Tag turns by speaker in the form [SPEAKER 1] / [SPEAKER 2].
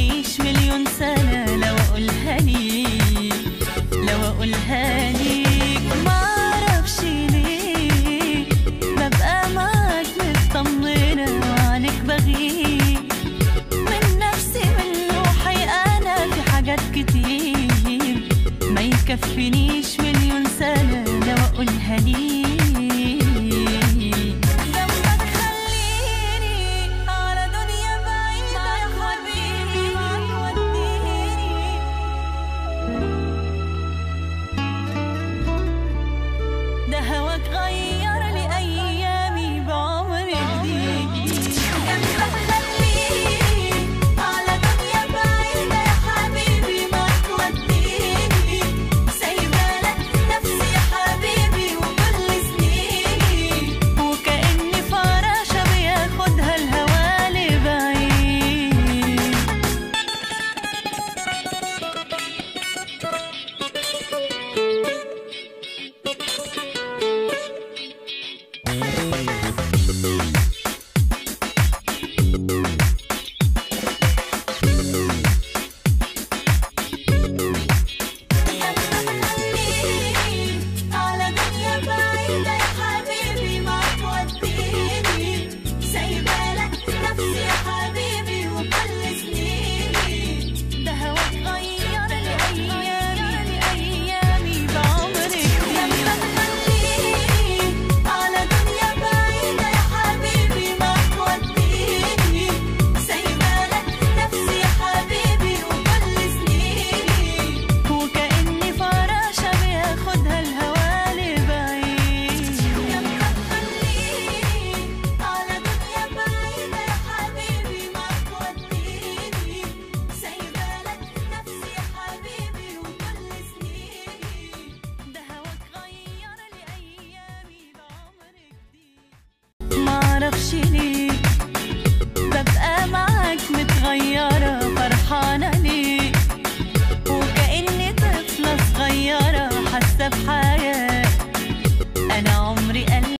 [SPEAKER 1] تكفينيش مليون سنة لو أقولها ليك لو أقولها ليك معرفش ليه ببقى معاك مطمنة وعنك بغيب من نفسي من روحي أنا في حاجات كتير ما يكفينيش مليون سنة لو أقولها ليك لما تخليني على دنيا بعيدة يا حبيبي هتوديني ده هواك غير لي ايامي بعمر جديد لما تخليني على دنيا بعيدة يا حبيبي ما توديني سايبالك نفسي يا حبيبي وكل سنيني وكأني فراشة بياخدها الهوا لبعيد على دنيا بعيدة يا حبيبي ما توديني سايبالك نفسي يا حبيبي وكل سنيني ده هواك غير لي أيامي أيامي بعمرك لما تخليني على دنيا بعيدة يا حبيبي ما توديني سايبالك نفسي يا حبيبي وكل سنيني وكأني فراشة بياخدها الهوا لبعيد لما تخليني على دنيا بعيدة يا حبيبي ما توديني سايبالك نفسي يا حبيبي وكل سنيني ده هواك غير لي أيامي بعمر جديد معرفش ليه ببقى معاك متغيرة فرحانة ليه وكأني طفلة صغيرة حاسة بحالي